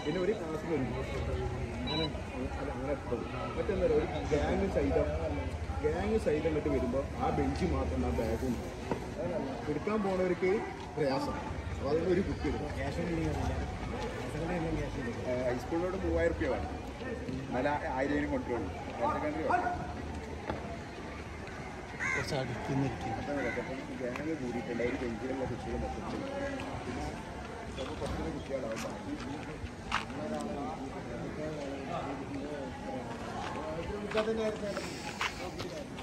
പിന്നെ ഒരു ക്ലാസ്സിൽ ഒരു അങ്ങനെ അത് അങ്ങനെ എപ്പോഴും മറ്റെന്താ പറയുക ഒരു ഗ്യാങ് സൈതം ഗ്യാങ് സൈതം ഇങ്ങോട്ട് വരുമ്പോൾ ആ ബെഞ്ച് മാത്രം ആ ബാഗും എടുക്കാൻ പോണവർക്ക് പ്രയാസം അപ്പോൾ അതിന് ഒരു കുട്ടി എടുക്കും ഹൈസ്കൂളിലോട് മൂവായിരം റുപ്യ വേണം നല്ല ആയിരം കൊണ്ടുവരുള്ളൂ കണ്ടു കുറച്ച് അടുത്ത് നിൽക്കും ഗ്യാങ് കൂടിയിട്ടുണ്ട് ഒരു ബെഞ്ചിലുള്ള കുട്ടികൾ മൊത്തത്തിൽ പിന്നെ ചിലപ്പോൾ കുറച്ചുകൂടി കുട്ടികളാവും ബാക്കി